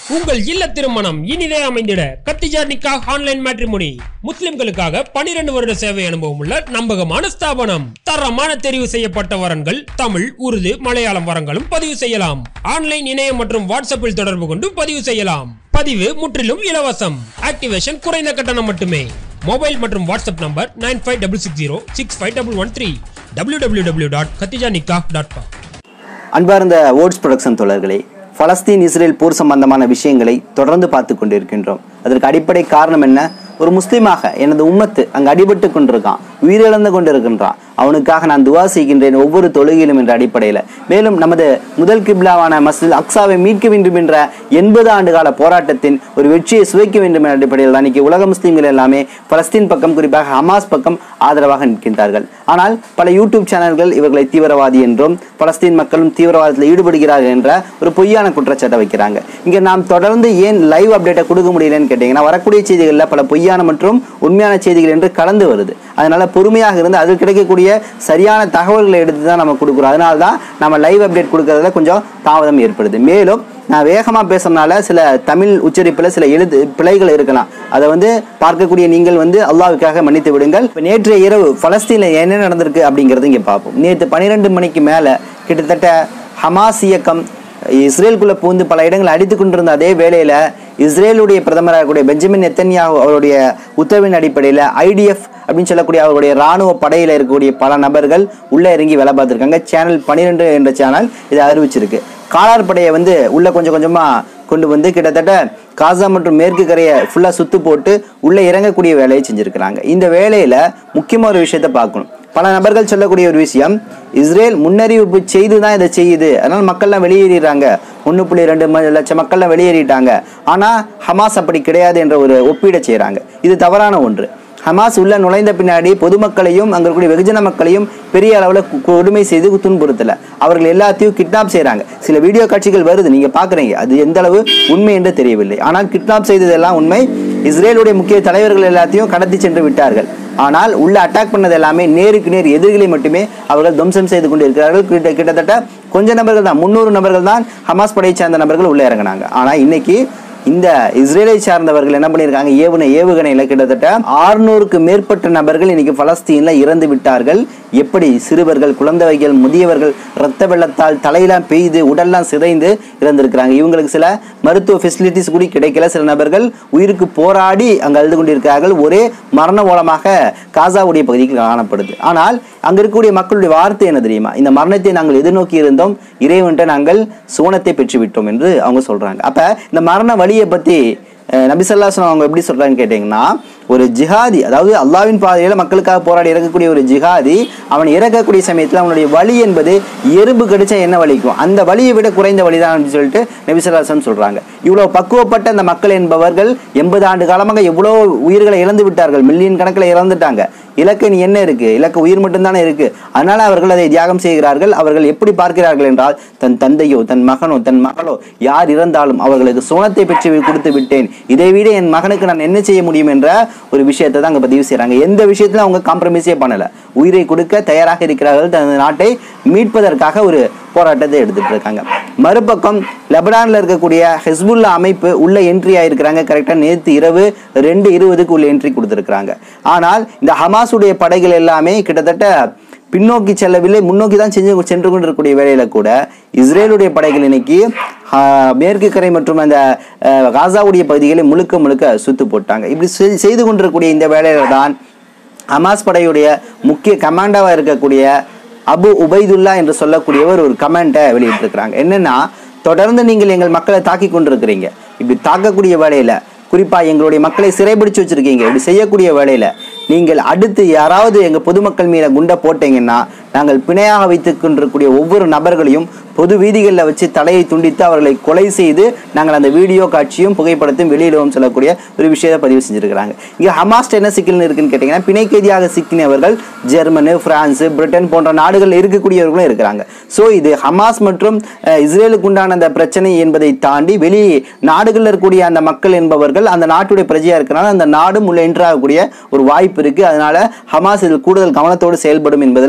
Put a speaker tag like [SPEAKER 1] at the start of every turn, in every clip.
[SPEAKER 1] உங்கள் இல்ல திருமணம் இனிதே அமைந்திட கத்திஜா நிக்கா ஆன்லைன் மேட்ரிமோனி முஸ்லிம்களுக்காக 12 வருட சேவை அனுபவம் உள்ள நம்பகமான ஸ்தாபனம் தரமான தெரிவு செய்யப்பட்ட வரன்கள் தமிழ் உருது மலையாளம் வரங்களும் பதிவு செய்யலாம் ஆன்லைன் இணையம் மற்றும் வாட்ஸ்அப்பில் தொடர்பு கொண்டு பதிவு செய்யலாம் பதிவு முற்றிலும் இலவசம் ஆக்டிவேஷன் குறைந்த கட்டணம் மட்டுமே மொபைல் மற்றும் WhatsApp number nine five double six zero six five double one three W W W dot Khadija Nikah dot com
[SPEAKER 2] அன்பார்ந்த வேர்ட்ஸ் ப்ரொடக்ஷன் தோழர்களே பலஸ்தீன் இஸ்ரேல் போர் சம்பந்தமான விஷயங்களை தொடர்ந்து பார்த்து கொண்டிருக்கின்றோம் அதற்கு அடிப்படை காரணம் என்ன ஒரு முஸ்லீமாக எனது உம்மத்து அங்கு அடிபட்டு கொண்டிருக்கான் உயிரிழந்து கொண்டிருக்கின்றான் அவனுக்காக நான் துவா செய்கின்றேன் ஒவ்வொரு தொழுகையிலும் என்ற அடிப்படையில் மேலும் நமது முதல் கிப்லாவான மஸ்ஜித் அக்ஸாவை மீட்க வேண்டும் என்ற எண்பது ஆண்டு கால போராட்டத்தின் ஒரு வெற்றியை சுவைக்க வேண்டும் என்ற அடிப்படையில் தான் இன்னைக்கு உலக முஸ்லீம்கள் எல்லாமே பலஸ்தீன் பக்கம் குறிப்பாக ஹமாஸ் பக்கம் ஆதரவாக நிற்கின்றார்கள் ஆனால் பல யூடியூப் சேனல்கள் இவர்களை தீவிரவாதி என்றும் பலஸ்தீன் மக்களும் தீவிரவாதத்தில் ஈடுபடுகிறார்கள் என்ற ஒரு பொய்யான குற்றச்சாட்டை வைக்கிறாங்க இங்கே நாம் தொடர்ந்து ஏன் லைவ் அப்டேட்டை கொடுக்க முடியலன்னு கேட்டிங்கன்னா வரக்கூடிய செய்திகளில் பல பொய்யான மற்றும் உண்மையான செய்திகள் என்று கலந்து வருது அதனால பொறுமையாக இருந்து அதில் கிடைக்கக்கூடிய சரியான தகவல்களை எடுத்து தான் நம்ம கொடுக்குறோம் அதனால தான் நம்ம லைவ் அப்டேட் கொடுக்கறதுல கொஞ்சம் தாமதம் ஏற்படுது மேலும் நான் வேகமாக பேசுறதுனால சில தமிழ் உச்சரிப்பில் சில எழுத்து பிழைகள் இருக்கலாம் அதை வந்து பார்க்கக்கூடிய நீங்கள் வந்து அல்லாவுக்காக மன்னித்து விடுங்கள் இப்போ நேற்றைய இரவு பலஸ்தீனில் என்ன நடந்திருக்கு அப்படிங்கிறது இங்கே பார்ப்போம் நேற்று பன்னிரெண்டு மணிக்கு மேலே கிட்டத்தட்ட ஹமாஸ் இயக்கம் இஸ்ரேலுக்குள்ள பூந்து பல இடங்களை அடித்து கொண்டிருந்த அதே வேளையில இஸ்ரேலுடைய பிரதமராக கூடிய பெஞ்சமின் நெத்தன்யாகு அவருடைய உத்தரவின் அடிப்படையில் ஐடிஎஃப் அப்படின்னு சொல்லக்கூடிய அவருடைய ராணுவ படையில் இருக்கக்கூடிய பல நபர்கள் உள்ளே இறங்கி வேலை பார்த்துருக்காங்க சேனல் பன்னிரெண்டு என்ற சேனல் இதை அறிவிச்சிருக்கு காலார் படையை வந்து உள்ள கொஞ்சம் கொஞ்சமா கொண்டு வந்து கிட்டத்தட்ட காசா மற்றும் மேற்கு கரையை ஃபுல்லாக சுத்து போட்டு உள்ளே இறங்கக்கூடிய வேலையை செஞ்சுருக்கிறாங்க இந்த வேலையில் முக்கியமாக ஒரு விஷயத்தை பார்க்கணும் பல நபர்கள் சொல்லக்கூடிய ஒரு விஷயம் இஸ்ரேல் முன்னறிவிப்பு செய்து தான் இதை செய்யுது அதனால மக்கள்லாம் வெளியேறிடுறாங்க ஒன்று புள்ளி ரெண்டு ம- லட்சம் மக்கள்லாம் வெளியேறிட்டாங்க ஆனால் ஹமாஸ் அப்படி கிடையாது என்ற ஒரு ஒப்பீடை செய்கிறாங்க இது தவறான ஒன்று ஹமாஸ் உள்ள நுழைந்த பின்னாடி பொதுமக்களையும் அங்க இருக்கக்கூடிய வெகுஜன மக்களையும் பெரிய அளவில் கு- கொடுமை செய்து துன்புறுத்தல அவர்கள் எல்லாத்தையும் கிட்னாப் செய்றாங்க சில வீடியோ காட்சிகள் வருது நீங்க பாக்குறீங்க அது எந்த அளவு உண்மை என்று தெரியவில்லை ஆனால் கிட்னாப் செய்ததெல்லாம் உண்மை இஸ்ரேலுடைய முக்கிய தலைவர்கள் எல்லாத்தையும் கடத்தி சென்று விட்டார்கள் ஆனால் உள்ள அட்டாக் பண்ணது எல்லாமே நேருக்கு நேர் எதிரிகளை மட்டுமே அவர்கள் துவம்சம் செய்து கொண்டிருக்கிறார்கள் கிட்ட கிட்டத்தட்ட கொஞ்ச நபர்கள் தான் முந்நூறு நபர்கள் தான் ஹமாஸ் படையை சேர்ந்த நபர்கள் உள்ளே இறங்கினாங்க ஆனால் இன்னைக்கு இந்த இஸ்ரேலை சார்ந்தவர்கள் என்ன பண்ணியிருக்காங்க ஏவுன ஏவுகணையில கிட்டத்தட்ட ஆறுநூறுக்கு மேற்பட்ட நபர்கள் இன்னைக்கு பலஸ்தீன்ல இறந்து விட்டார்கள் எப்படி சிறுவர்கள் குழந்தைகள் முதியவர்கள் இரத்த வெள்ளத்தால் தலையெல்லாம் பெய்து உடல்லாம் சிதைந்து இறந்திருக்கிறாங்க இவங்களுக்கு சில மருத்துவ ஃபெசிலிட்டிஸ் கூட கிடைக்கல சில நபர்கள் உயிருக்கு போராடி அங்க அழுது கொண்டிருக்கிறார்கள் ஒரே மரண ஓலமாக காசாவுடைய பகுதிக்கு காணப்படுது ஆனால் அங்க இருக்கக்கூடிய மக்களுடைய வார்த்தை என்ன தெரியுமா இந்த மரணத்தை நாங்கள் எதிர்நோக்கி இருந்தோம் இறைவன்ட்ட நாங்கள் சுவனத்தை பெற்று விட்டோம் என்று அவங்க சொல்றாங்க அப்ப இந்த மரண வழியை பத்தி அஹ், நபி ஸல்லல்லாஹு அலைஹி வஸல்லம் அவங்க எப்படி சொல்றாங்கன்னு கேட்டீங்கன்னா ஒரு ஜிஹாதி அதாவது அல்லாவின் பாதையில மக்களுக்காக போராடி இறக்கக்கூடிய ஒரு ஜிஹாதி அவன் இறக்கக்கூடிய சமயத்தில் அவனுடைய வலி என்பது எறும்பு கடிச்சா என்ன வலிக்கும் அந்த வலியை விட குறைந்த வலிதான் அப்படின்னு சொல்லிட்டு நபி ஸல்லல்லாஹு அலைஹி வஸல்லம் சொல்றாங்க இவ்வளவு பக்குவப்பட்ட அந்த மக்கள் என்பவர்கள் எண்பது ஆண்டு காலமாக எவ்வளோ உயிர்களை இழந்து விட்டார்கள் மில்லியன் கணக்கில் இறந்துட்டாங்க இலக்கு நீ என்ன இருக்கு இலக்கு உயிர் மட்டும்தானே இருக்கு அதனால அவர்கள் அதை தியாகம் செய்கிறார்கள் அவர்கள் எப்படி பார்க்கிறார்கள் என்றால் தன் தந்தையோ தன் மகனோ தன் மகளோ யார் இறந்தாலும் அவர்களுக்கு சோனத்தை பெற்று கொடுத்து விட்டேன் இதை விட என் மகனுக்கு நான் என்ன செய்ய முடியும் என்ற ஒரு விஷயத்தை தான் அங்க பதிவு செய்றாங்க எந்த விஷயத்திலும் அவங்க காம்ப்ரமைஸே பண்ணல உயிரை கொடுக்க தயாராக இருக்கிறார்கள் தனது நாட்டை மீட்பதற்காக ஒரு போராட்டத்தை எடுத்துட்டு இருக்காங்க மறுபக்கம் லெபனான்ல இருக்கக்கூடிய ஹெஸ்புல்லா அமைப்பு உள்ள என்ட்ரி ஆயிருக்கிறாங்க கரெக்டா நேத்து இரவு ரெண்டு இருபதுக்கு உள்ள என்ட்ரி கொடுத்துருக்காங்க ஆனால் இந்த ஹமாஸுடைய படைகள் எல்லாமே கிட்டத்தட்ட பின்னோக்கி செல்லவில்லை முன்னோக்கி தான் செஞ்சு சென்று கொண்டிருக்கக்கூடிய வேலையில கூட இஸ்ரேலுடைய படைகள் இன்னைக்கு ஆஹ், மேற்கு கரை மற்றும் அந்த ஆஹ், காசாவுடைய பகுதிகளை முழுக்க முழுக்க சுத்து போட்டாங்க இப்படி செய்- செய்து கொண்டிருக்கக்கூடிய இந்த வேலையில தான் ஹமாஸ் படையுடைய முக்கிய கமாண்டாவா இருக்கக்கூடிய அபு உபைதுல்லா என்று சொல்லக்கூடியவர் ஒரு கமெண்ட்டை வெளியிட்டிருக்கிறாங்க என்னன்னா தொடர்ந்து நீங்கள் எங்கள் மக்களை தாக்கி கொண்டிருக்கிறீங்க இப்படி தாக்கக்கூடிய வேலையில குறிப்பா எங்களுடைய மக்களை சிறைபிடிச்சு வச்சிருக்கீங்க இப்படி செய்யக்கூடிய வேலையில நீங்கள் அடுத்து யாராவது எங்க பொதுமக்கள் மீத குண்டை போட்டீங்கன்னா நாங்கள் பிணையாக வைத்துக் கொண்டிருக்கக்கூடிய ஒவ்வொரு நபர்களையும் பொது வீதிகளில் வச்சு தலையை துண்டித்து அவர்களை கொலை செய்து நாங்கள் அந்த வீடியோ காட்சியும் புகைப்படத்தையும் வெளியிடுவோம் சொல்லக்கூடிய ஒரு விஷயத்தை பதிவு செஞ்சிருக்கிறாங்க இங்கே ஹமாஸ்ட் என்ன சிக்கல்னு இருக்குன்னு கேட்டிங்கன்னா பிணை கைதியாக சிக்கினவர்கள் ஜெர்மனு பிரான்ஸ் பிரிட்டன் போன்ற நாடுகளில் இருக்கக்கூடியவர்களும் இருக்கிறாங்க ஸோ இது ஹமாஸ் மற்றும் அஹ், இஸ்ரேலுக்கு உண்டான அந்த பிரச்சனை என்பதை தாண்டி வெளி நாடுகளில் இருக்கக்கூடிய அந்த மக்கள் என்பவர்கள் அந்த நாட்டுடைய பிரஜையாக இருக்கிறனால அந்த நாடும் உள்ள என்ட்ராகக்கூடிய ஒரு வாய்ப்பு இருக்கு அதனால ஹமாஸ் இதில் கூடுதல் கவனத்தோடு செயல்படும் என்பதில்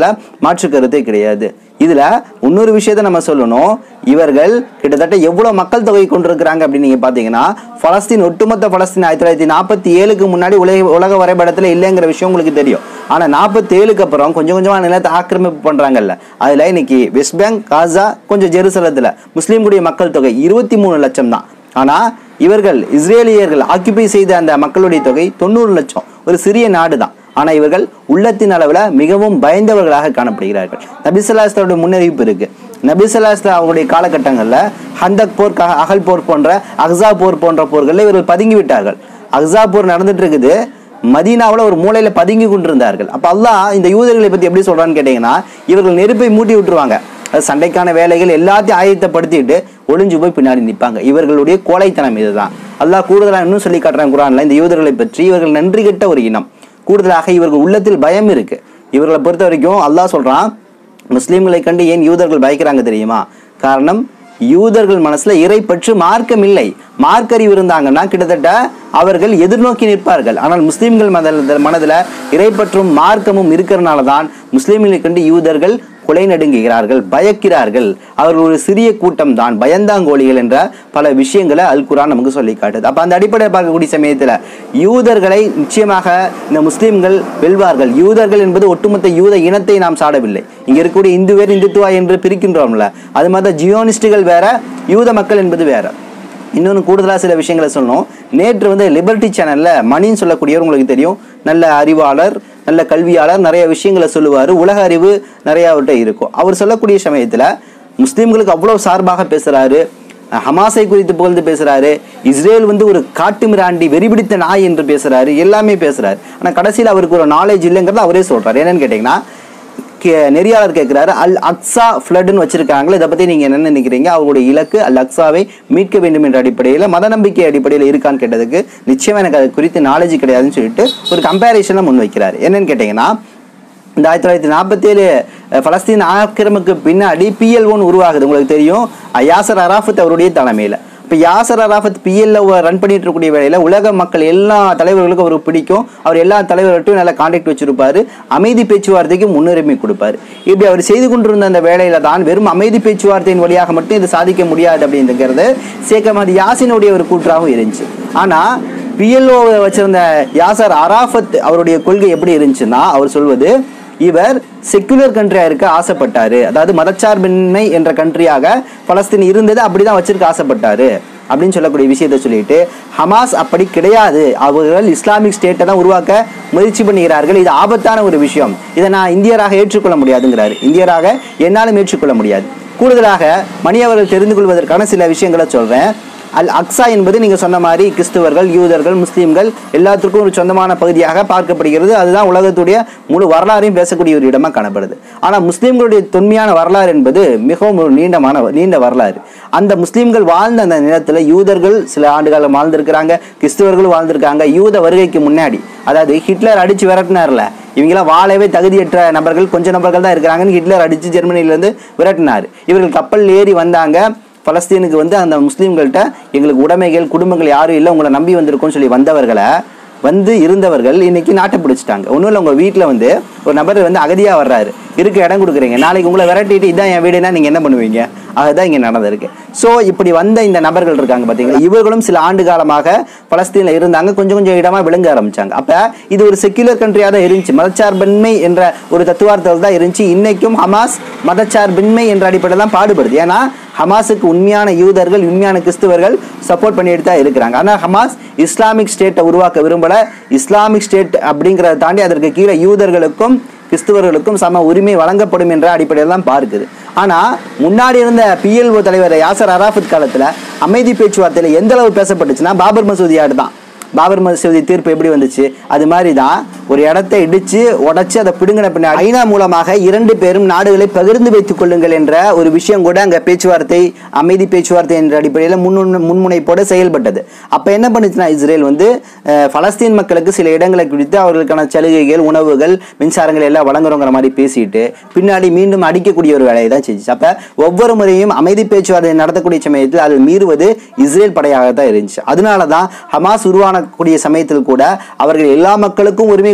[SPEAKER 2] மாற்று கருத்தே கிடையாது இதுல இன்னொரு விஷயத்த நம்ம சொல்லணும் இவர்கள் கிட்டத்தட்ட எவ்வளவு மக்கள் தொகை கொண்டிருக்கிறாங்க அப்படின்னு நீங்க பாத்தீங்கன்னா பலஸ்தீன் ஒட்டுமொத்த பலஸ்தீன் ஆயிரத்தி தொள்ளாயிரத்தி நாற்பத்தி ஏழுக்கு முன்னாடி உலக உலக வரைபடத்துல இல்லைங்கிற விஷயம் உங்களுக்கு தெரியும் ஆனா நாற்பத்தி ஏழுக்கு அப்புறம் கொஞ்சம் கொஞ்சமா நிலத்தை ஆக்கிரமிப்பு பண்றாங்கல்ல அதுல இன்னைக்கு வெஸ்ட் பேங்க் காசா கொஞ்சம் ஜெருசலத்துல முஸ்லீம்களுடைய மக்கள் தொகை இருபத்தி மூணு லட்சம் தான் ஆனா இவர்கள் இஸ்ரேலியர்கள் ஆக்கிபை செய்த அந்த மக்களுடைய தொகை தொண்ணூறு லட்சம் ஒரு சிறிய நாடு தான் ஆனா இவர்கள் உள்ளத்தின் அளவுல மிகவும் பயந்தவர்களாக காணப்படுகிறார்கள் நபிசல்லாஸ்லோட முன்னறிவிப்பு இருக்கு நபிசல்லாஸ்ல அவங்களுடைய காலகட்டங்கள்ல ஹந்தக் போர் க- அகல் போர் போன்ற அஹ்ஸா போர் போன்ற போர்களில் இவர்கள் பதுங்கி விட்டார்கள் அஹ்ஸா போர் நடந்துட்டு இருக்குது மதீனாவுல ஒரு மூலையில பதுங்கி கொண்டிருந்தார்கள் அப்ப அல்லாஹ் இந்த யூதர்களை பத்தி எப்படி சொல்றான்னு கேட்டீங்கன்னா இவர்கள் நெருப்பை மூட்டி விட்டுருவாங்க அது சண்டைக்கான வேலைகள் எல்லாத்தையும் ஆயத்தப்படுத்திட்டு ஒளிஞ்சு போய் பின்னாடி நிற்பாங்க இவர்களுடைய கோழைத்தனம் இதுதான் அல்லாஹ் கூடுதலா இன்னும் சொல்லி காட்டுறான் குரான்ல இந்த யூதர்களை பற்றி இவர்கள் நன்றி கெட்ட ஒரு இனம் கூடுதலாக இவர்கள் உள்ளத்தில் பயம் இருக்கு இவர்களை பொறுத்த வரைக்கும் அல்லாஹ் சொல்றான் முஸ்லீம்களை கண்டு ஏன் யூதர்கள் பயக்கிறாங்க தெரியுமா காரணம் யூதர்கள் மனசுல இறைப்பற்று மார்க்கம் இல்லை மார்க்கறிவு இருந்தாங்கன்னா கிட்டத்தட்ட அவர்கள் எதிர்நோக்கி நிற்பார்கள் ஆனால் முஸ்லீம்கள் மத மனதுல இறைப்பற்றும் மார்க்கமும் இருக்கிறனால தான் முஸ்லீம்களை கண்டு யூதர்கள் கொலை நடுங்குகிறார்கள் பயக்கிறார்கள் அவர்கள் ஒரு சிறிய கூட்டம் தான் பயந்தாங்கோழிகள் என்ற பல விஷயங்களை அல் குரான் நமக்கு சொல்லி காட்டுது அப்ப அந்த அடிப்படையில் பார்க்கக்கூடிய சமயத்துல யூதர்களை நிச்சயமாக இந்த முஸ்லீம்கள் வெல்வார்கள் யூதர்கள் என்பது ஒட்டுமொத்த யூத இனத்தை நாம் சாடவில்லை இங்க இருக்கக்கூடிய இந்து வேறு இந்துத்துவா என்று பிரிக்கின்றோம்ல அது மாதிரி ஜியோனிஸ்டுகள் வேற யூத மக்கள் என்பது வேற இன்னொன்று கூடுதலாக சில விஷயங்களை சொல்லணும் நேற்று வந்து லிபர்ட்டி சேனல்ல மணின்னு சொல்லக்கூடியவர் உங்களுக்கு தெரியும் நல்ல அறிவாளர் நல்ல கல்வியாளர் நிறைய விஷயங்களை சொல்லுவார் உலக அறிவு நிறைய அவர்கிட்ட இருக்கும் அவர் சொல்லக்கூடிய சமயத்தில் முஸ்லீம்களுக்கு அவ்வளோ சார்பாக பேசுறாரு ஹமாஸை குறித்து புகழ்ந்து பேசுறாரு இஸ்ரேல் வந்து ஒரு காட்டு மிராண்டி வெறிபிடித்த நாய் என்று பேசுறாரு எல்லாமே பேசுறாரு ஆனால் கடைசியில் அவருக்கு ஒரு நாலேஜ் இல்லைங்கிறத அவரே சொல்றாரு என்னன்னு கேட்டிங்கன்னா கே- நெறியாளர் கேட்கிறாரு அல் அக்ஸா ஃப்ளட்னு வச்சிருக்காங்களே இதை பத்தி நீங்க என்ன நினைக்கிறீங்க அவங்களுடைய இலக்கு அல் அக்ஸாவை மீட்க வேண்டும் என்ற அடிப்படையில் மத நம்பிக்கை அடிப்படையில் இருக்கான்னு கேட்டதுக்கு நிச்சயமா எனக்கு அது குறித்து நாலேஜ் கிடையாதுன்னு சொல்லிட்டு ஒரு கம்பேரிசனை முன் வைக்கிறாரு என்னன்னு கேட்டீங்கன்னா இந்த ஆயிரத்தி தொள்ளாயிரத்தி நாற்பத்தி ஏழு பலஸ்தீன் ஆக்கிரமிக்கு பின்னாடி பிஎல் ஒன் உருவாகுது உங்களுக்கு தெரியும் அஹ் யாசர் அராஃபத் அவருடைய தலைமையில் இப்போ யாசர் அராஃபத் பிஎல்ல ரன் பண்ணிட்டு இருக்கக்கூடிய வேலையில உலக மக்கள் எல்லா தலைவர்களுக்கும் அவருக்கு பிடிக்கும் அவர் எல்லா தலைவர்கள்ட்டையும் நல்ல கான்டாக்ட் வச்சிருப்பாரு அமைதி பேச்சுவார்த்தைக்கு முன்னுரிமை கொடுப்பாரு இப்படி அவர் செய்து கொண்டிருந்த அந்த வேலையில தான் வெறும் அமைதி பேச்சுவார்த்தையின் வழியாக மட்டும் இது சாதிக்க முடியாது அப்படிங்கிறது சேக் அஹமது யாசினுடைய ஒரு கூற்றாகவும் இருந்துச்சு ஆனா பிஎல்ஓ வச்சிருந்த யாசர் அராஃபத் அவருடைய கொள்கை எப்படி இருந்துச்சுன்னா அவர் சொல்வது இவர் செக்குலர் கண்ட்ரியா இருக்க ஆசைப்பட்டாரு அதாவது மதச்சார்பின்மை என்ற கண்ட்ரியாக பலஸ்தீன் இருந்தது அப்படிதான் வச்சிருக்க ஆசைப்பட்டாரு அப்படின்னு சொல்லக்கூடிய விஷயத்தை சொல்லிட்டு ஹமாஸ் அப்படி கிடையாது அவர்கள் இஸ்லாமிக் ஸ்டேட்டை தான் உருவாக்க முயற்சி பண்ணுகிறார்கள் இது ஆபத்தான ஒரு விஷயம் இதை நான் இந்தியராக ஏற்றுக்கொள்ள முடியாதுங்கிறாரு இந்தியராக என்னாலும் ஏற்றுக்கொள்ள முடியாது கூடுதலாக மணி அவர்கள் தெரிந்து கொள்வதற்கான சில விஷயங்களை சொல்றேன் அல் அக்ஸா என்பது நீங்க சொன்ன மாதிரி கிறிஸ்துவர்கள் யூதர்கள் முஸ்லீம்கள் எல்லாத்துக்கும் ஒரு சொந்தமான பகுதியாக பார்க்கப்படுகிறது அதுதான் உலகத்துடைய முழு வரலாறையும் பேசக்கூடிய ஒரு இடமா காணப்படுது ஆனா முஸ்லீம்களுடைய தொன்மையான வரலாறு என்பது மிகவும் ஒரு நீண்டமான நீண்ட வரலாறு அந்த முஸ்லீம்கள் வாழ்ந்த அந்த நிலத்துல யூதர்கள் சில ஆண்டுகாலம் வாழ்ந்திருக்கிறாங்க கிறிஸ்துவர்கள் வாழ்ந்திருக்காங்க யூத வருகைக்கு முன்னாடி அதாவது ஹிட்லர் அடிச்சு விரட்டினார்ல இவங்கெல்லாம் வாழவே தகுதியற்ற நபர்கள் கொஞ்சம் நபர்கள் தான் இருக்கிறாங்கன்னு ஹிட்லர் அடிச்சு ஜெர்மனில இருந்து விரட்டினார் இவர்கள் கப்பல் ஏறி வந்தாங்க பலஸ்தீனுக்கு வந்து அந்த முஸ்லீம்கள்ட்ட எங்களுக்கு உடைமைகள் குடும்பங்கள் யாரும் இல்லை உங்களை நம்பி வந்திருக்கோம்னு சொல்லி வந்தவர்களை வந்து இருந்தவர்கள் இன்னைக்கு நாட்டை பிடிச்சிட்டாங்க ஒன்றும் இல்லை உங்கள் வீட்டில் வந்து ஒரு நபர் வந்து அகதியாக வர்றாரு இருக்க இடம் கொடுக்குறீங்க நாளைக்கு உங்களை விரட்டிட்டு இதான் என் வீடுனா நீங்கள் என்ன பண்ணுவீங்க அதுதான் இங்கே நடந்திருக்கு ஸோ இப்படி வந்த இந்த நபர்கள் இருக்காங்க பார்த்தீங்களா இவர்களும் சில ஆண்டு காலமாக பலஸ்தீனில் இருந்தாங்க கொஞ்சம் கொஞ்சம் இடமா விளங்க ஆரம்பிச்சாங்க அப்போ இது ஒரு செக்யுலர் கண்ட்ரியாக தான் இருந்துச்சு மதச்சார்பின்மை என்ற ஒரு தத்துவார்த்தத்தில் தான் இருந்துச்சு இன்னைக்கும் ஹமாஸ் மதச்சார்பின்மை என்ற அடிப்படையில் தான் பாடுபடுது ஏன்னா ஹமாஸுக்கு உண்மையான யூதர்கள் உண்மையான கிறிஸ்துவர்கள் சப்போர்ட் பண்ணிட்டு தான் இருக்கிறாங்க ஆனால் ஹமாஸ் இஸ்லாமிக் ஸ்டேட்டை உருவாக்க விரும்பல இஸ்லாமிக் ஸ்டேட் அப்படிங்கிறத தாண்டி அதற்கு கீழே யூதர்களுக்கும் கிறிஸ்துவர்களுக்கும் சம உரிமை வழங்கப்படும் என்ற அடிப்படையில் தான் பார்க்குது ஆனா முன்னாடி இருந்த பிஎல்ஓ தலைவர் யாசர் அராஃபத் காலத்துல அமைதி பேச்சுவார்த்தையில எந்த அளவு பேசப்பட்டுச்சுன்னா பாபர் மசூதி ஆடு தான் பாபர் மசூதி தீர்ப்பு எப்படி வந்துச்சு அது மாதிரி தான் ஒரு இடத்தை இடிச்சு உடைச்சு அதை பிடுங்கின பின்னாடி ஐநா மூலமாக இரண்டு பேரும் நாடுகளை பகிர்ந்து வைத்துக் கொள்ளுங்கள் என்ற ஒரு விஷயம் கூட அங்க பேச்சுவார்த்தை அமைதி பேச்சுவார்த்தை என்ற அடிப்படையில் முன்னுண முன்முனைப்போடு செயல்பட்டது அப்ப என்ன பண்ணுச்சுன்னா இஸ்ரேல் வந்து அஹ், பலஸ்தீன் மக்களுக்கு சில இடங்களை குறித்து அவர்களுக்கான சலுகைகள் உணவுகள் மின்சாரங்கள் எல்லாம் வழங்குறோங்கிற மாதிரி பேசிட்டு பின்னாடி மீண்டும் அடிக்கக்கூடிய ஒரு வேலையை தான் செஞ்சுச்சு அப்ப ஒவ்வொரு முறையும் அமைதி பேச்சுவார்த்தை நடத்தக்கூடிய சமயத்தில் அது மீறுவது இஸ்ரேல் படையாக தான் இருந்துச்சு அதனால தான் ஹமாஸ் உருவானக்கூடிய சமயத்தில் கூட அவர்கள் எல்லா மக்களுக்கும் உரிமை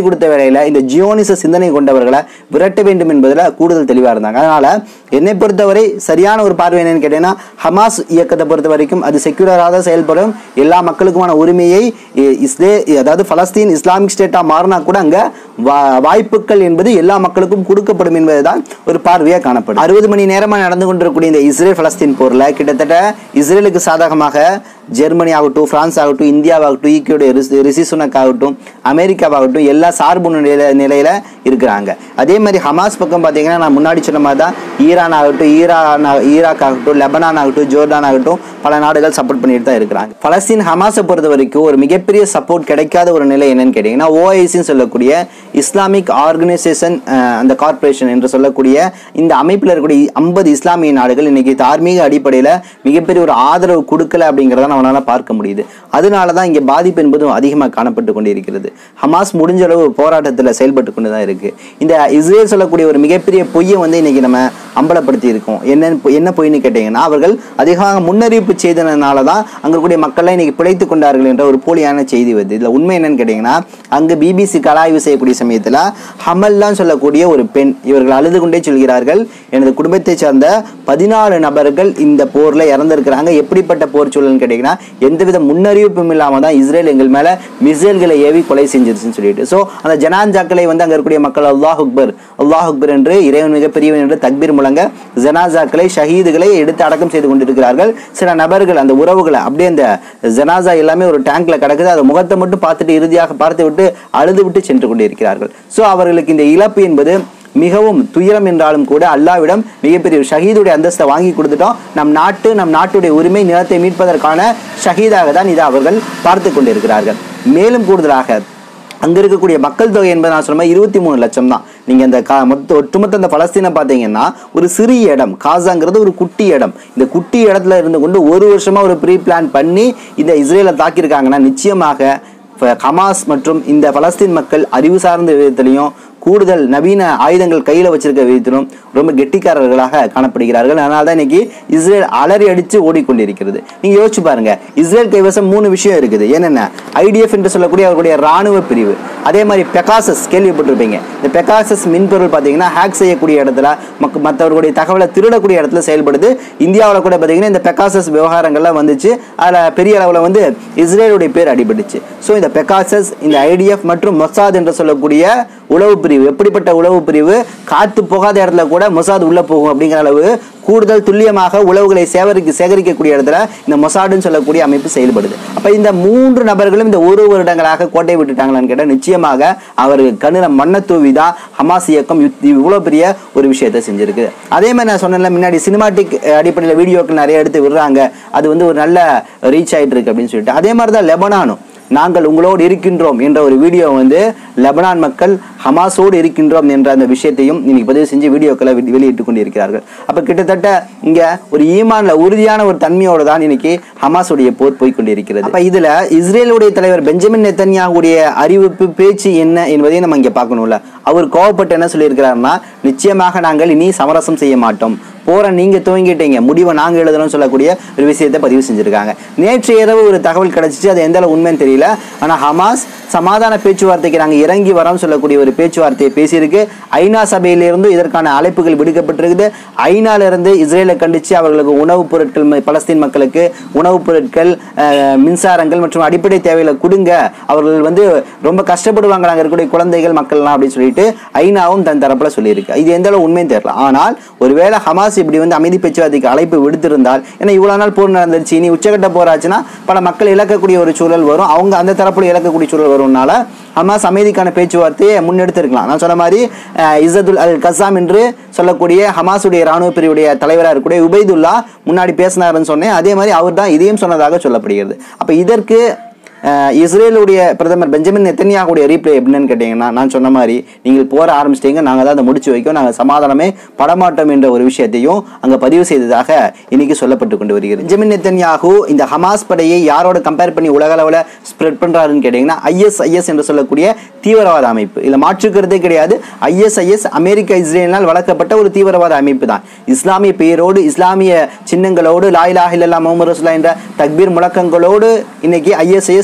[SPEAKER 2] கொடுத்த வேளையில இந்த ஜியோனிச சிந்தனை கொண்டவர்களை விரட்ட வேண்டும் என்பதில் கூடுதல் தெளிவாக இருந்தாங்க அதனால என்னை பொறுத்தவரை சரியான ஒரு பார்வை என்னன்னு கேட்டீங்கன்னா ஹமாஸ் இயக்கத்தை பொறுத்த வரைக்கும் அது செக்யூலராக தான் செயல்படும் எல்லா மக்களுக்குமான உரிமையை இ- இஸ்ரே அதாவது பலஸ்தீன் இஸ்லாமிக் ஸ்டேட்டா மாறினா கூட அங்க வா- வாய்ப்புகள் என்பது எல்லா மக்களுக்கும் கொடுக்கப்படும் என்பதுதான் ஒரு பார்வையாக காணப்படும் அறுபது மணி நேரமா நடந்து கொண்டிருக்கக்கூடிய இந்த இஸ்ரேல் பலஸ்தீன் போர்ல கிட்டத்தட்ட இஸ்ரேலுக்கு சாதகமாக ஜெர்மனி ஆகட்டும் பிரான்ஸ் ஆகட்டும் இந்தியாவாகட்டும் ஈக்கியோடைய ரிசி சுனக் ஆகட்டும் அமெரிக்காவாகட்டும் எல்லா சார்பு நிலையில நிலையில இருக்கிறாங்க அதே மாதிரி ஹமாஸ் பக்கம் பார்த்தீங்கன்னா நான் முன்னாடி சொன்ன மாதிரி தான் ஈரான் ஆகட்டும் ஈரான் ஆ- ஈராக் ஆகட்டும் லெபனான் ஆகட்டும் ஜோர்டான் ஆகட்டும் பல நாடுகள் சப்போர்ட் பண்ணிட்டு தான் இருக்கிறாங்க பலஸ்தீன் ஹமாஸை பொறுத்த வரைக்கும் ஒரு மிகப்பெரிய சப்போர்ட் கிடைக்காத ஒரு நிலை என்னன்னு கேட்டிங்கன்னா ஓஐசின்னு சொல்லக்கூடிய இஸ்லாமிக் ஆர்கனைசேஷன் அந்த கார்ப்பரேஷன் என்று சொல்லக்கூடிய இந்த அமைப்பில் இருக்கக்கூடிய ஐம்பது இஸ்லாமிய நாடுகள் இன்னைக்கு தார்மீக அடிப்படையில் மிகப்பெரிய ஒரு ஆதரவு கொடுக்கல அப்படிங்கிறத நம்மளால பார்க்க முடியுது அதனால தான் இங்கே பாதிப்பு என்பதும் அதிகமாக காணப்பட்டு கொண்டிருக்கிறது ஹமாஸ் முடிஞ்ச அளவு போராட்டத்தில் செயல்பட்டு கொண்டு தான் இருக்கு இந்த இஸ்ரேல் சொல்லக்கூடிய ஒரு மிகப்பெரிய பொய்யை வந்து இன்னைக்கு நம்ம அம்பலப்படுத்தி இருக்கோம் என்னன்னு பொய்- என்ன பொய்ன்னு கேட்டீங்கன்னா அவர்கள் அதிகமாக முன்னறிவிப்பு செய்ததுனால தான் அங்க இருக்கக்கூடிய மக்கள்லாம் இன்னைக்கு பிழைத்து கொண்டார்கள் என்ற ஒரு போலியான செய்தி வருது இதுல உண்மை என்னன்னு கேட்டீங்கன்னா அங்க பிபிசி கலாய்வு செய்யக்கூடிய சமயத்துல ஹமல்லாம் சொல்லக்கூடிய ஒரு பெண் இவர்கள் அழுது கொண்டே சொல்கிறார்கள் எனது குடும்பத்தை சார்ந்த பதினாலு நபர்கள் இந்த போர்ல இறந்திருக்கிறாங்க எப்படிப்பட்ட போர் சூழல்னு கேட்டீங்கன்னா எந்தவித முன்னறிவிப்பும் இல்லாம தான் இஸ்ரேல் எங்கள் மேல மிசைல்களை ஏவி கொலை செஞ்சிருச்சுன்னு சொல்லிட்டு ஸோ அந்த ஜனாஞ்சாக்களை வந்து அங்க இருக்கக்கூடிய மக்கள் அல்லாஹ் அக்பர் அல்லாஹ் அக்பர் என்று இறைவன் மிக பெரியவன் என்று தக்பீர் முழங்க ஜனாசாக்களை ஷஹீதுகளை எடுத்து அடக்கம் செய்து கொண்டிருக்கிறார்கள் சில நபர்கள் அந்த உறவுகளை அப்படியே அந்த ஜனாசா எல்லாமே ஒரு டேங்க்ல கிடக்குது அதை முகத்தை மட்டும் பார்த்துட்டு இறுதியாக பார்த்து விட்டு அழுது விட்டு சென்று கொண்டிருக்கிறார்கள் ஸோ அவர்களுக்கு இந்த இழப்பு என்பது மிகவும் துயரம் என்றாலும் கூட அல்லாவிடம் மிகப்பெரிய ஒரு ஷஹீதுடைய அந்தஸ்தை வாங்கி கொடுத்துட்டோம் நம் நாட்டு நம் நாட்டுடைய உரிமை நிலத்தை மீட்பதற்கான ஷஹீதாக தான் இதை அவர்கள் பார்த்து கொண்டிருக்கிறார்கள் மேலும் கூடுதலாக அங்க இருக்கக்கூடிய மக்கள் தொகை என்பது நான் சொன்ன இருபத்தி மூணு லட்சம் தான் நீங்க இந்த கா மொத்த ஒட்டுமொத்த இந்த பலஸ்தீனை பார்த்தீங்கன்னா ஒரு சிறிய இடம் காசாங்கிறது ஒரு குட்டி இடம் இந்த குட்டி இடத்துல இருந்து கொண்டு ஒரு வருஷமா ஒரு ப்ரீ பிளான் பண்ணி இந்த இஸ்ரேலை தாக்கியிருக்காங்கன்னா நிச்சயமாக இப்ப ஹமாஸ் மற்றும் இந்த பலஸ்தீன் மக்கள் அறிவு சார்ந்த விதத்திலையும் கூடுதல் நவீன ஆயுதங்கள் கையில் வச்சிருக்க விதத்திலும் ரொம்ப கெட்டிக்காரர்களாக காணப்படுகிறார்கள் அதனால தான் இன்னைக்கு இஸ்ரேல் அலறி அடித்து ஓடிக்கொண்டிருக்கிறது நீங்க யோசிச்சு பாருங்க இஸ்ரேல் கைவசம் மூணு விஷயம் இருக்குது என்னென்ன ஐடிஎஃப் என்று சொல்லக்கூடிய அவர்களுடைய ராணுவ பிரிவு அதே மாதிரி பெகாசஸ் கேள்விப்பட்டிருப்பீங்க இந்த பெகாசஸ் மின்பொருள் பார்த்தீங்கன்னா ஹேக் செய்யக்கூடிய இடத்துல மக்க மற்றவர்களுடைய தகவலை திருடக்கூடிய இடத்துல செயல்படுது இந்தியாவில் கூட பார்த்தீங்கன்னா இந்த பெகாசஸ் விவகாரங்கள்லாம் வந்துச்சு அதில் பெரிய அளவில் வந்து இஸ்ரேலுடைய பேர் அடிபட்டுச்சு ஸோ இந்த பெகாசஸ் இந்த ஐடிஎஃப் மற்றும் மொசாத் என்று சொல்லக்கூடிய உளவு பிரிவு எப்படிப்பட்ட உளவு பிரிவு காத்து போகாத இடத்துல கூட மொசாத் உள்ள போகும் அப்படிங்கிற அளவு கூடுதல் துல்லியமாக உளவுகளை சேகரிக்க சேகரிக்கக்கூடிய இடத்துல இந்த மொசாடுன்னு சொல்லக்கூடிய அமைப்பு செயல்படுது அப்ப இந்த மூன்று நபர்களும் இந்த ஒரு வருடங்களாக கோட்டை விட்டுட்டாங்களான்னு கேட்டால் நிச்சயமாக அவர்கள் கண்ணில் மண்ணை தூவி தான் ஹமாஸ் இயக்கம் யுத்- இவ்வளவு பெரிய ஒரு விஷயத்தை செஞ்சிருக்கு அதே மாதிரி நான் சொன்னேன்ல முன்னாடி சினிமாட்டிக் அடிப்படையில் வீடியோக்கள் நிறைய எடுத்து விடுறாங்க அது வந்து ஒரு நல்ல ரீச் ஆயிட்டு இருக்கு அப்படின்னு சொல்லிட்டு அதே மாதிரி தான் லெபனானும் நாங்கள் உங்களோடு இருக்கின்றோம் என்ற ஒரு வீடியோ வந்து லெபனான் மக்கள் ஹமாஸோடு இருக்கின்றோம் என்ற அந்த விஷயத்தையும் இன்னைக்கு பதிவு செஞ்சு வீடியோக்களை வெளி- வெளியிட்டுக் கொண்டிருக்கிறார்கள் அப்ப கிட்டத்தட்ட இங்க ஒரு ஈமான்ல உறுதியான ஒரு தன்மையோடு தான் இன்னைக்கு ஹமாஸுடைய போர் போய் கொண்டிருக்கிறது அப்ப இதுல இஸ்ரேலுடைய தலைவர் பெஞ்சமின் நெத்தன்யாவுடைய அறிவிப்பு பேச்சு என்ன என்பதையும் நம்ம இங்க பார்க்கணும்ல அவர் கோவப்பட்டு என்ன சொல்லியிருக்கிறாருன்னா நிச்சயமாக நாங்கள் இனி சமரசம் செய்ய மாட்டோம் போரை நீங்க துவங்கிட்டீங்க முடிவை நாங்க எழுதணும்னு சொல்லக்கூடிய ஒரு விஷயத்தை பதிவு செஞ்சிருக்காங்க நேற்று இரவு ஒரு தகவல் கிடைச்சிச்சு அது எந்த அளவு உண்மைன்னு தெரியல ஆனா ஹமாஸ் சமாதான பேச்சுவார்த்தைக்கு நாங்க இறங்கி வரோம் சொல்லக்கூடிய ஒரு பேச்சுவார்த்தையை பேசியிருக்கு ஐநா சபையிலிருந்து இதற்கான அழைப்புகள் விடுக்கப்பட்டிருக்குது ஐநால இருந்து இஸ்ரேலை கண்டிச்சு அவர்களுக்கு உணவுப் பொருட்கள் ம- பலஸ்தீன் மக்களுக்கு உணவுப் பொருட்கள் அஹ், மின்சாரங்கள் மற்றும் அடிப்படை தேவைகளை கொடுங்க அவர்கள் வந்து ரொம்ப கஷ்டப்படுவாங்க அங்க இருக்கக்கூடிய குழந்தைகள் மக்கள்லாம் அப்படின்னு சொல்லிட்டு ஐநாவும் தன் தரப்புல சொல்லியிருக்கு இது எந்த அளவு உண்மைன்னு தெரியல ஆனால் ஒருவேளை ஹமாஸ் இப்படி வந்து அமைதி பேச்சுவார்த்தைக்கு அழைப்பு விடுத்திருந்தால் ஏன்னா இவ்வளவு நாள் போர் நடந்துருச்சு இனி உச்சகட்ட போராச்சுன்னா பல மக்கள் இழக்கக்கூடிய ஒரு சூழல் வரும் அவங்க அந்த தரப்புல இழக்கக்கூடிய சூழல் வரும்னால ஹமாஸ் அமைதிக்கான பேச்சுவார்த்தையை முன்னெடுத்திருக்கலாம் நான் சொன்ன மாதிரி அஹ், இஸ்ஸதுல் அல் கசாம் என்று சொல்லக்கூடிய ஹமாஸுடைய ராணுவ பிரிவுடைய தலைவராக இருக்கக்கூடிய உபைதுல்லா முன்னாடி பேசினாருன்னு சொன்னேன் அதே மாதிரி அவர் தான் இதையும் சொன்னதாக சொல்லப்படுகிறது அப்ப இதற்கு அஹ், இஸ்ரேலுடைய பிரதமர் பெஞ்சமின் நெத்தன்யாவுடைய ரீப்ளை எப்படின்னு கேட்டீங்கன்னா நான் சொன்ன மாதிரி நீங்கள் போற ஆரம்பிச்சிட்டீங்க நாங்கள் தான் அதை முடிச்சு வைக்கோம் நாங்கள் சமாதானமே படமாட்டோம் என்ற ஒரு விஷயத்தையும் அங்கே பதிவு செய்ததாக இன்னைக்கு சொல்லப்பட்டு கொண்டு வருகிறது பெஞ்சமின் நெத்தன்யாகு இந்த ஹமாஸ் படையை யாரோட கம்பேர் பண்ணி உலக அளவில் ஸ்ப்ரெட் பண்றாருன்னு கேட்டீங்கன்னா ஐஎஸ்ஐஎஸ் என்று சொல்லக்கூடிய தீவிரவாத அமைப்பு இதில் மாற்றுக்கிறதே கிடையாது ஐஎஸ்ஐஎஸ் அமெரிக்க இஸ்ரேலினால் வளர்க்கப்பட்ட ஒரு தீவிரவாத அமைப்பு தான் இஸ்லாமிய பெயரோடு இஸ்லாமிய சின்னங்களோடு லாயிலாக இல்லல்லா முகமது ரசூலா என்ற தக்பீர் முழக்கங்களோடு இன்னைக்கு ஐஎஸ்ஐஎஸ்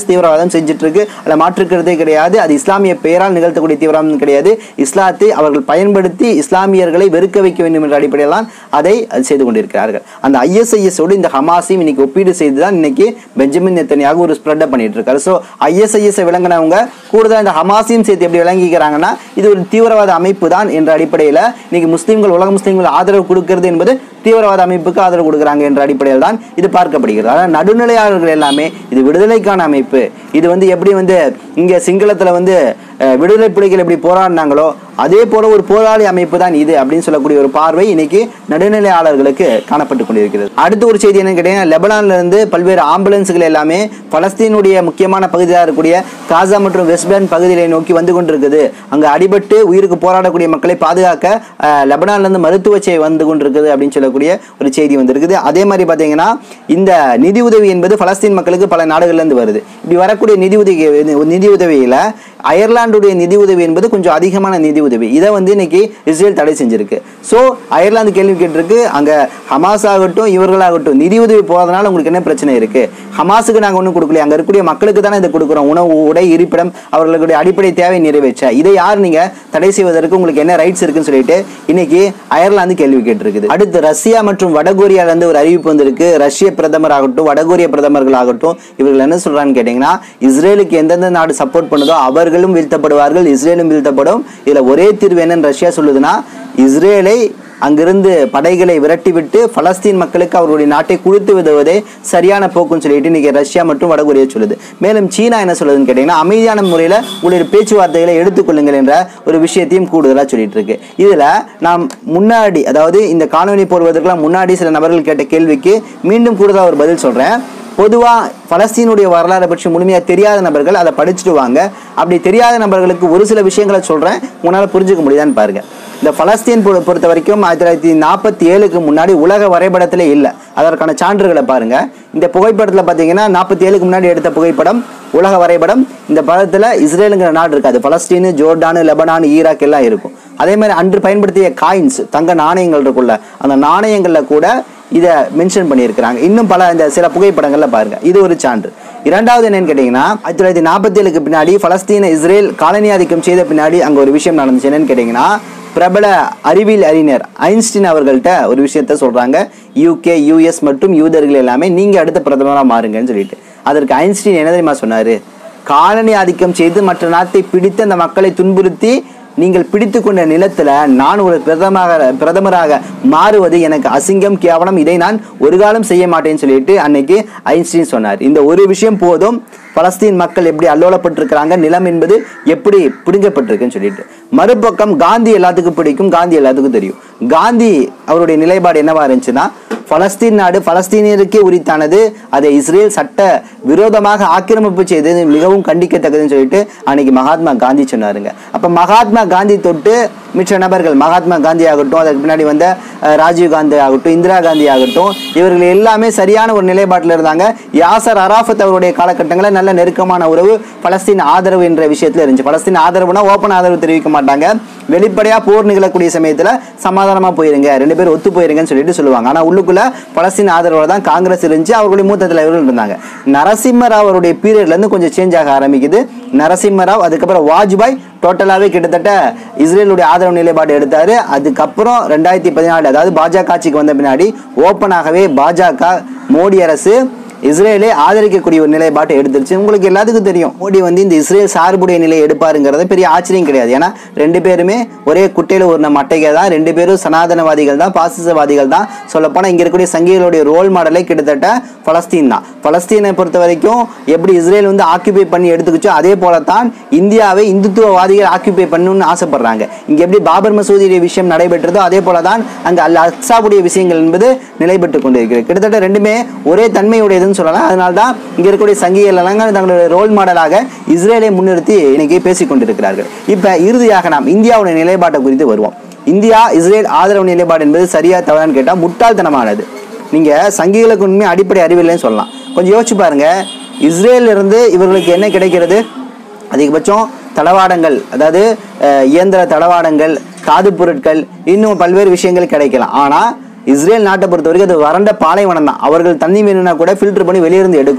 [SPEAKER 2] ஐஎஸ் தீவிரவாதம் செஞ்சுட்டு இருக்கு அதில் மாற்றுக்கிறதே கிடையாது அது இஸ்லாமிய பெயரால் நிகழ்த்தக்கூடிய தீவிரவாதம் கிடையாது இஸ்லாத்தை அவர்கள் பயன்படுத்தி இஸ்லாமியர்களை வெறுக்க வைக்க வேண்டும் என்ற அடிப்படையில் தான் அதை அது செய்து கொண்டிருக்கிறார்கள் அந்த ஐஎஸ்ஐஎஸோடு இந்த ஹமாஸையும் இன்னைக்கு ஒப்பீடு செய்து தான் இன்னைக்கு பெஞ்சமின் நெத்தனியாக ஒரு ஸ்ப்ரெட்டை பண்ணிட்டு இருக்காரு ஸோ ஐஎஸ்ஐஎஸ் விளங்கினவங்க கூடுதலாக இந்த ஹமாஸையும் சேர்த்து எப்படி விளங்கிக்கிறாங்கன்னா இது ஒரு தீவிரவாத அமைப்பு தான் என்ற அடிப்படையில் இன்னைக்கு முஸ்லீம்கள் உலக முஸ்லீம்கள் ஆதரவு கொடுக்கிறது என்பது தீவிரவாத அமைப்புக்கு ஆதரவு கொடுக்குறாங்க என்ற அடிப்படையில் தான் இது பார்க்கப்படுகிறது அதாவது நடுநிலையாளர்கள் எல்லாமே இது விடுதலைக்கான அமைப்பு இது வந்து எப்படி வந்து இங்கே சிங்களத்தில் வந்து அஹ், விடுதலை புலிகள் எப்படி போராடினாங்களோ அதே போல ஒரு போராளி அமைப்பு தான் இது அப்படின்னு சொல்லக்கூடிய ஒரு பார்வை இன்னைக்கு நடுநிலையாளர்களுக்கு காணப்பட்டு கொண்டிருக்கிறது அடுத்த ஒரு செய்தி என்னன்னு கேட்டீங்கன்னா லெபனான்ல இருந்து பல்வேறு ஆம்புலன்ஸ்கள் எல்லாமே பலஸ்தீனுடைய முக்கியமான பகுதியாக இருக்கக்கூடிய காசா மற்றும் வெஸ்ட் பேங்க் பகுதிகளை நோக்கி வந்து கொண்டிருக்குது அங்க அடிபட்டு உயிருக்கு போராடக்கூடிய மக்களை பாதுகாக்க அஹ், லெபனான்ல இருந்து மருத்துவ சேவை வந்து கொண்டிருக்குது அப்படின்னு சொல்லக்கூடிய ஒரு செய்தி வந்திருக்குது அதே மாதிரி பார்த்தீங்கன்னா இந்த நிதி உதவி என்பது பலஸ்தீன் மக்களுக்கு பல நாடுகள்ல இருந்து வருது இப்படி வரக்கூடிய நிதி உதவி நிதி உதவியில அயர்லாந்துடைய நிதி உதவி என்பது கொஞ்சம் அதிகமான நிதி உதவி இதை வந்து இன்னைக்கு இஸ்ரேல் தடை செஞ்சிருக்கு ஸோ அயர்லாந்து கேள்வி கேட்டிருக்கு அங்க ஹமாஸ் ஆகட்டும் இவர்களாகட்டும் நிதி உதவி போறதுனால உங்களுக்கு என்ன பிரச்சனை இருக்கு ஹமாஸுக்கு நாங்க ஒன்றும் கொடுக்கல அங்க இருக்கக்கூடிய மக்களுக்கு தானே இதை கொடுக்குறோம் உணவு உடை இருப்பிடம் அவர்களுடைய அடிப்படை தேவை நிறைவேற்ற இதை யார் நீங்க தடை செய்வதற்கு உங்களுக்கு என்ன ரைட்ஸ் இருக்குன்னு சொல்லிட்டு இன்னைக்கு அயர்லாந்து கேள்வி கேட்டிருக்குது அடுத்து ரஷ்யா மற்றும் வடகொரியால இருந்து ஒரு அறிவிப்பு வந்திருக்கு ரஷ்ய பிரதமர் ஆகட்டும் வடகொரிய பிரதமர்கள் ஆகட்டும் இவர்கள் என்ன சொல்றான்னு கேட்டீங்கன்னா இஸ்ரேலுக்கு எந்தெந்த நாடு சப்போர்ட் பண்ணுதோ அவர்களும் வீழ்த்தப்படுவார்கள் இஸ்ரேலும் வீழ்த்தப்படும் இதுல ஒரே தீர்வு என்னன்னு ரஷ்யா சொல்லுதுன்னா இஸ்ரேலை அங்கிருந்து படைகளை விரட்டிவிட்டு பலஸ்தீன் மக்களுக்கு அவருடைய நாட்டை குளித்து விடுவதே சரியான போக்குன்னு சொல்லிட்டு இன்னைக்கு ரஷ்யா மற்றும் வடகொரியா சொல்லுது மேலும் சீனா என்ன சொல்லுதுன்னு கேட்டீங்கன்னா அமைதியான முறையில் உங்களுடைய பேச்சுவார்த்தைகளை எடுத்துக்கொள்ளுங்கள் என்ற ஒரு விஷயத்தையும் கூடுதலாக சொல்லிட்டு இருக்கு இதுல நாம் முன்னாடி அதாவது இந்த காணொலி போடுவதற்கெல்லாம் முன்னாடி சில நபர்கள் கேட்ட கேள்விக்கு மீண்டும் கூடுதலாக ஒரு பதில் சொல்றேன் பொதுவாக பலஸ்தீனுடைய வரலாறை பற்றி முழுமையாக தெரியாத நபர்கள் அதை படிச்சுட்டு வாங்க அப்படி தெரியாத நபர்களுக்கு ஒரு சில விஷயங்களை சொல்கிறேன் உங்களால் புரிஞ்சுக்க முடியுதான்னு பாருங்க இந்த பலஸ்தீன் பொறு- பொறுத்த வரைக்கும் ஆயிரத்தி தொள்ளாயிரத்தி நாற்பத்தி ஏழுக்கு முன்னாடி உலக வரைபடத்திலே இல்லை அதற்கான சான்றுகளை பாருங்க இந்த புகைப்படத்தில் பார்த்தீங்கன்னா நாற்பத்தி ஏழுக்கு முன்னாடி எடுத்த புகைப்படம் உலக வரைபடம் இந்த படத்தில் இஸ்ரேலுங்கிற நாடு இருக்காது பலஸ்தீனு ஜோர்டானு லெபனான் ஈராக் எல்லாம் இருக்கும் அதே மாதிரி அன்று பயன்படுத்திய காயின்ஸ் தங்க நாணயங்கள் இருக்குல்ல அந்த நாணயங்களில் கூட இதை மென்ஷன் பண்ணியிருக்கிறாங்க இன்னும் பல இந்த சில புகைப்படங்கள்ல பாருங்க இது ஒரு சான்று இரண்டாவது என்னன்னு கேட்டீங்கன்னா ஆயிரத்தி தொள்ளாயிரத்தி நாற்பத்தி ஏழுக்கு பின்னாடி பலஸ்தீன இஸ்ரேல் காலனி ஆதிக்கம் செய்த பின்னாடி அங்க ஒரு விஷயம் நடந்துச்சு என்னன்னு கேட்டீங்கன்னா பிரபல அறிவியல் அறிஞர் ஐன்ஸ்டீன் அவர்கள்ட்ட ஒரு விஷயத்த சொல்றாங்க யூகே யூஎஸ் மற்றும் யூதர்கள் எல்லாமே நீங்க அடுத்த பிரதமரா மாறுங்கன்னு சொல்லிட்டு அதற்கு ஐன்ஸ்டீன் என்ன தெரியுமா சொன்னாரு காலனி ஆதிக்கம் செய்து மற்ற நாட்டை பிடித்து அந்த மக்களை துன்புறுத்தி நீங்கள் பிடித்து கொண்ட நிலத்துல நான் ஒரு பிரதமராக பிரதமராக மாறுவது எனக்கு அசிங்கம் கேவலம் இதை நான் ஒரு காலம் செய்ய மாட்டேன்னு சொல்லிட்டு அன்னைக்கு ஐன்ஸ்டீன் சொன்னார் இந்த ஒரு விஷயம் போதும் பலஸ்தீன் மக்கள் எப்படி அல்லோலப்பட்டிருக்கிறாங்க நிலம் என்பது எப்படி பிடுங்கப்பட்டிருக்குன்னு சொல்லிட்டு மறுபக்கம் காந்தி எல்லாத்துக்கும் பிடிக்கும் காந்தி எல்லாத்துக்கும் தெரியும் காந்தி அவருடைய நிலைப்பாடு என்னவா இருந்துச்சுன்னா பலஸ்தீன் நாடு பலஸ்தீனியருக்கே உரித்தானது அதை இஸ்ரேல் சட்ட விரோதமாக ஆக்கிரமிப்பு செய்தது மிகவும் கண்டிக்கத்தக்கதுன்னு சொல்லிட்டு அன்னைக்கு மகாத்மா காந்தி சொன்னாருங்க அப்ப மகாத்மா காந்தி தொட்டு மிச்ச நபர்கள் மகாத்மா காந்தி ஆகட்டும் அதுக்கு பின்னாடி வந்த அஹ், ராஜீவ் காந்தி ஆகட்டும் இந்திரா காந்தி ஆகட்டும் இவர்கள் எல்லாமே சரியான ஒரு நிலைப்பாட்டில் இருந்தாங்க யாசர் அராஃபத் அவருடைய காலகட்டங்களில் நல்ல நெருக்கமான உறவு பலஸ்தீன் ஆதரவு என்ற விஷயத்துல இருந்துச்சு பலஸ்தீன் ஆதரவுனா ஓப்பன் ஆதரவு தெரிவிக்க மாட்டாங்க வெளிப்படையா போர் நிகழக்கூடிய சமயத்துல சமாதானமா போயிருங்க ரெண்டு பேரும் ஒத்து போயிருங்கன்னு சொல்லிட்டு சொல்லுவாங்க ஆனா உள்ளுக்குள்ள பலஸ்தீன் ஆதரவோட தான் காங்கிரஸ் இருந்துச்சு அவர்களுடைய மூத்த தலைவர்கள் இருந்தாங்க நரசிம்மராவ் அவருடைய பீரியட்ல இருந்து கொஞ்சம் சேஞ்ச் ஆக ஆரம்பிக்குது நரசிம்மராவ் அதுக்கப்புறம் வாஜ்பாய் டோட்டலாவே கிட்டத்தட்ட இஸ்ரேலுடைய ஆதரவு நிலைப்பாடு எடுத்தாரு அதுக்கப்புறம் ரெண்டாயிரத்தி பதினாலு அதாவது பாஜக ஆட்சிக்கு வந்த பின்னாடி ஓப்பனாகவே பாஜக மோடி அரசு இஸ்ரேலை ஆதரிக்கக்கூடிய ஒரு நிலைப்பாட்டை எடுத்துருச்சு உங்களுக்கு எல்லாத்துக்கும் தெரியும் மோடி வந்து இந்த இஸ்ரேல் சார்புடைய நிலையை எடுப்பாருங்கிறது பெரிய ஆச்சரியம் கிடையாது ஏன்னா ரெண்டு பேருமே ஒரே குட்டையில ஒரு நம்ம அட்டைகை தான் ரெண்டு பேரும் சனாதனவாதிகள் தான் பாசிசவாதிகள் தான் சொல்லப்போனால் இங்க இருக்கக்கூடிய சங்கிகளுடைய ரோல் மாடலே கிட்டத்தட்ட பலஸ்தீன் தான் பலஸ்தீனை பொறுத்த வரைக்கும் எப்படி இஸ்ரேல் வந்து ஆக்கிபை பண்ணி எடுத்துக்கிச்சோ அதே போல தான் இந்தியாவை இந்துத்துவவாதிகள் ஆக்கிபை பண்ணணும்னு ஆசைப்படுறாங்க இங்க எப்படி பாபர் மசூதியுடைய விஷயம் நடைபெற்றதோ அதே போல தான் அங்க அல் அக்ஸாவுடைய விஷயங்கள் என்பது நிலைபெற்று கொண்டிருக்கிறது கிட்டத்தட்ட ரெண்டுமே ஒரே தன்மையுடையதுன்னு சொல்லலாம் அதனால தான் இங்க இருக்கக்கூடிய சங்கிகள் எல்லாம் தங்களுடைய ரோல் மாடலாக இஸ்ரேலை முன்னிறுத்தி இன்னைக்கு பேசிக் கொண்டிருக்கிறார்கள் இப்ப இறுதியாக நாம் இந்தியாவுடைய நிலைப்பாட்டை குறித்து வருவோம் இந்தியா இஸ்ரேல் ஆதரவு நிலைப்பாடு என்பது சரியா தவறான்னு கேட்டா முட்டாள்தனமானது நீங்க சங்கிகளுக்கு உண்மை அடிப்படை அறிவில்லைன்னு சொல்லலாம் கொஞ்சம் யோசிச்சு பாருங்க இஸ்ரேல்ல இருந்து இவர்களுக்கு என்ன கிடைக்கிறது அதிகபட்சம் தளவாடங்கள் அதாவது அஹ், இயந்திர தளவாடங்கள் காது பொருட்கள் இன்னும் பல்வேறு விஷயங்கள் கிடைக்கலாம் ஆனால் இஸ்ரேல் நாட்டை பொறுத்த வரைக்கும் அது வறண்ட பாலைவனம் தான் அவர்கள் தண்ணி வேணும்னா கூட ஃபில்டர் பண்ணி வெளியிருந்து எடுக்கணும்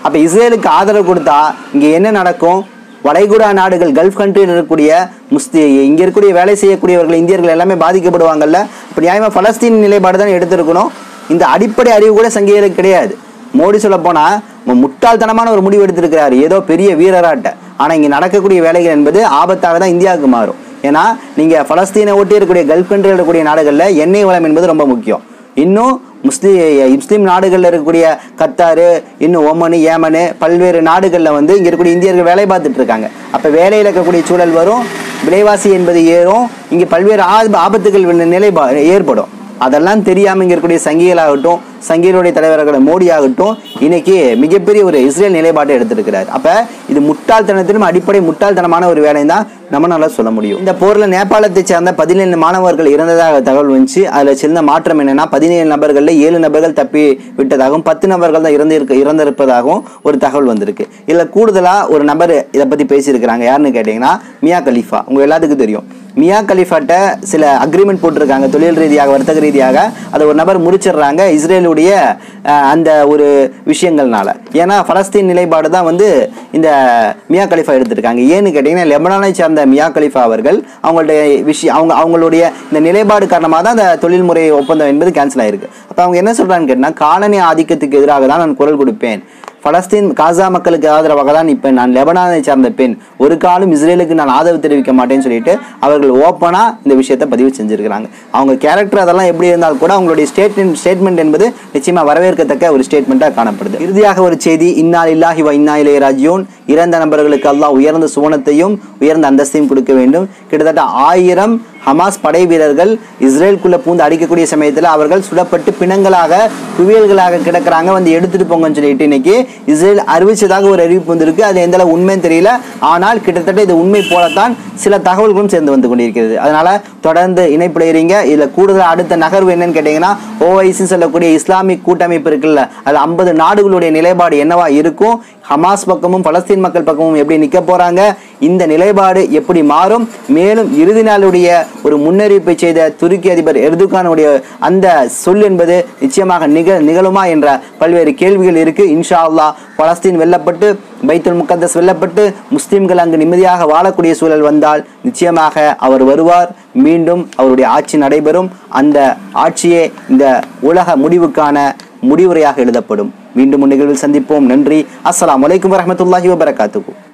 [SPEAKER 2] அப்ப இஸ்ரேலுக்கு ஆதரவு கொடுத்தா இங்க என்ன நடக்கும் வளைகுடா நாடுகள் கல்ஃப் கண்ட்ரியில் இருக்கக்கூடிய முஸ்தி இங்க இருக்கக்கூடிய வேலை செய்யக்கூடியவர்கள் இந்தியர்கள் எல்லாமே பாதிக்கப்படுவாங்கல்ல இப்ப நியாயமா பலஸ்தீன் நிலைப்பாடு தான் எடுத்திருக்கணும் இந்த அடிப்படை அறிவு கூட சங்கிகளுக்கு கிடையாது மோடி சொல்ல போனா மு- முட்டாள்தனமான ஒரு முடிவு எடுத்திருக்கிறாரு ஏதோ பெரிய வீரராட்ட ஆனா இங்க நடக்கக்கூடிய வேலைகள் என்பது ஆபத்தாக தான் இந்தியாவுக்கு மாறும் ஏன்னா நீங்க பலஸ்தீனை ஒட்டி இருக்கக்கூடிய கல்ஃப் கண்ட்ரியில் இருக்கக்கூடிய நாடுகள்ல எண்ணெய் வளம் என்பது ரொம்ப முக்கியம் இன்னும் முஸ்லீம் முஸ்லீம் நாடுகளில் இருக்கக்கூடிய கத்தாரு இன்னும் ஒமனு ஏமனு பல்வேறு நாடுகளில் வந்து இங்கே இருக்கக்கூடிய இந்தியர்கள் வேலை பார்த்துட்டு இருக்காங்க அப்போ வேலையில் இருக்கக்கூடிய சூழல் வரும் விலைவாசி என்பது ஏறும் இங்கே பல்வேறு ஆப- ஆபத்துகள் வந்து நிலைபா ஏற்படும் அதெல்லாம் தெரியாமல் இங்கே இருக்கக்கூடிய சங்கிகளாகட்டும் சங்கிகளுடைய தலைவர்கள் மோடி ஆகட்டும் இன்னைக்கு மிகப்பெரிய ஒரு இஸ்ரேல் நிலைப்பாட்டை எடுத்திருக்கிறார் அப்போ இது முட்டாள்தனத்திலும் அடிப்படை முட்டாள்தனமான ஒரு வேலை தான் நம்மளால சொல்ல முடியும் இந்த போர்ல நேபாளத்தை சேர்ந்த பதினேழு மாணவர்கள் இறந்ததாக தகவல் வந்துச்சு அதுல சிறந்த மாற்றம் என்னன்னா பதினேழு நபர்கள்ல ஏழு நபர்கள் தப்பி விட்டதாகவும் பத்து நபர்கள் தான் இறந்து இருக்க இறந்திருப்பதாகவும் ஒரு தகவல் வந்திருக்கு இதுல கூடுதலா ஒரு நபர் இதை பத்தி பேசியிருக்கிறாங்க யாருன்னு கேட்டீங்கன்னா மியா கலீஃபா உங்க எல்லாத்துக்கும் தெரியும் மியா கலிஃபாட்ட சில அக்ரிமெண்ட் போட்டிருக்காங்க தொழில் ரீதியாக வர்த்தக ரீதியாக அதை ஒரு நபர் முறிச்சிடுறாங்க இஸ்ரேலுடைய அஹ், அந்த ஒரு விஷயங்கள்னால ஏன்னா பலஸ்தீன் நிலைப்பாடு தான் வந்து இந்த மியா கலிஃபா எடுத்திருக்காங்க ஏன்னு கேட்டிங்கன்னா லெபனானை சார்ந்த மியா கலிஃபா அவர்கள் அவங்களுடைய விஷயம் அவங்க அவங்களுடைய இந்த நிலைப்பாடு காரணமாக தான் அந்த தொழில்முறை ஒப்பந்தம் என்பது கேன்சல் ஆயிருக்கு அப்போ அவங்க என்ன சொல்றாங்கன்னு கேட்டால் காலனி ஆதிக்கத்துக்கு எதிராக தான் நான் குரல் கொடுப்பேன் பலஸ்தீன் காசா மக்களுக்கு ஆதரவாக தான் நிற்பேன் நான் லெபனானை சார்ந்த பெண் ஒரு காலம் இஸ்ரேலுக்கு நான் ஆதரவு தெரிவிக்க மாட்டேன்னு சொல்லிட்டு அவர்கள் ஓப்பனா இந்த விஷயத்தை பதிவு செஞ்சிருக்கிறாங்க அவங்க கேரக்டர் அதெல்லாம் எப்படி இருந்தால் கூட அவங்களுடைய ஸ்டேட்மெண்ட் ஸ்டேட்மெண்ட் என்பது நிச்சயமா வரவேற்கத்தக்க ஒரு ஸ்டேட்மெண்ட்டாக காணப்படுது இறுதியாக ஒரு செய்தி இன்னால் இல்லாஹி வ இன்னா இலே ராஜியோன் இறந்த நபர்களுக்கு அல்லாஹ் உயர்ந்த சுவனத்தையும் உயர்ந்த அந்தஸ்தையும் கொடுக்க வேண்டும் கிட்டத்தட்ட ஆயிரம் ஹமாஸ் படை வீரர்கள் இஸ்ரேலுக்குள்ள பூந்து அடிக்கக்கூடிய சமயத்தில் அவர்கள் சுடப்பட்டு பிணங்களாக குவியல்களாக கிடக்குறாங்க வந்து எடுத்துட்டு போங்கன்னு சொல்லிட்டு இன்னைக்கு இஸ்ரேல் அறிவிச்சதாக ஒரு அறிவிப்பு வந்திருக்கு அது எந்த அளவு உண்மைன்னு தெரியல ஆனால் கிட்டத்தட்ட இது உண்மை போலத்தான் சில தகவல்களும் சேர்ந்து வந்து கொண்டிருக்கிறது அதனால தொடர்ந்து இணைப்பிடுறீங்க இதுல கூடுதல் அடுத்த நகர்வு என்னன்னு கேட்டீங்கன்னா ஓஐசி சொல்லக்கூடிய இஸ்லாமிக் கூட்டமைப்பு இருக்குல்ல அது ஐம்பது நாடுகளுடைய நிலைப்பாடு என்னவா இருக்கும் ஹமாஸ் பக்கமும் பலஸ்தீன் மக்கள் பக்கமும் எப்படி நிக்க போறாங்க இந்த நிலைப்பாடு எப்படி மாறும் மேலும் இறுதி நாளுடைய ஒரு முன்னறிவிப்பை செய்த துருக்கி அதிபர் எர்துகானுடைய அந்த சொல் என்பது நிச்சயமாக நிக நிகழுமா என்ற பல்வேறு கேள்விகள் இருக்கு இன்ஷா அல்லாஹ் பலஸ்தீன் வெல்லப்பட்டு பைத்துல் முகத்தஸ் வெல்லப்பட்டு முஸ்லிம்கள் அங்கு நிம்மதியாக வாழக்கூடிய சூழல் வந்தால் நிச்சயமாக அவர் வருவார் மீண்டும் அவருடைய ஆட்சி நடைபெறும் அந்த ஆட்சியே இந்த உலக முடிவுக்கான முடிவுரையாக எழுதப்படும் மீண்டும் ஒரு நிகழ்வில் சந்திப்போம் நன்றி அஸ்ஸலாமு அலைக்கும் வரஹ்மத்துல்லாஹி வபரகாத்துஹு